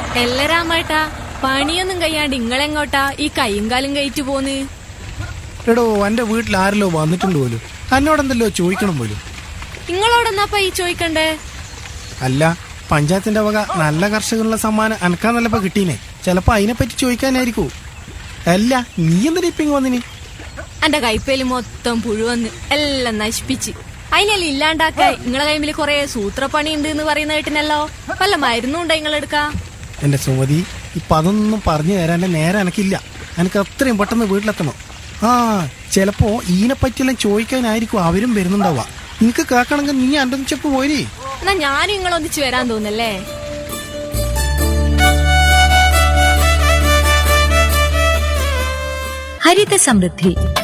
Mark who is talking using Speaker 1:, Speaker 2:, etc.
Speaker 1: എല്ല രാമേട്ടാ പണിയൊന്നും കഴിയാണ്ട് ഇങ്ങളെങ്ങോട്ടാ ഈ കൈയും കാലും കയറ്റു പോന്ന്
Speaker 2: എടോ എന്റെ വീട്ടിൽ ആരല്ലോ വന്നിട്ടുണ്ട് പോലും എന്നോടെന്തല്ലോ ചോദിക്കണം പോലും
Speaker 1: നിങ്ങളോടെന്നാപ്പ ഈ ചോദിക്കണ്ടേ
Speaker 2: അല്ല പഞ്ചായത്തിന്റെ വക നല്ല കർഷകനുള്ള സമ്മാനം അനക്കാന്നല്ലപ്പോ കിട്ടീനെ ചിലപ്പോ അതിനെപ്പറ്റി ചോദിക്കാനായിരിക്കൂ അല്ല നീ എന്തിനാ ഇപ്പൊ ഇങ്ങ് വന്നിനി
Speaker 1: എന്റെ കൈപ്പേല് മൊത്തം പുഴുവന്ന് എല്ലാം നശിപ്പിച്ച് അതിനെല്ലാം ഇല്ലാണ്ടാക്കാൻ നിങ്ങളെ കൈമില് കൊറേ സൂത്രപ്പണി ഉണ്ട് എന്ന് പറയുന്ന കേട്ടിനല്ലോ വല്ല മരുന്നും ഉണ്ടോ നിങ്ങളെടുക്കാ
Speaker 2: എന്റെ സുമതി ഇപ്പൊ അതൊന്നും പറഞ്ഞു തരാൻ നേരെ എനക്കില്ല എനിക്ക് അത്രയും പെട്ടെന്ന് വീട്ടിലെത്തണം ആ ചിലപ്പോ ഇതിനെ പറ്റിയെല്ലാം ചോദിക്കാനായിരിക്കും അവരും വരുന്നുണ്ടാവുക നിനക്ക് കേൾക്കണമെങ്കിൽ നീ എൻ്റെ ചെപ്പ് പോരി
Speaker 1: എന്നാ ഞാനും നിങ്ങളൊന്നിച്ച് വരാൻ തോന്നല്ലേ
Speaker 3: ഹരിത സമൃദ്ധി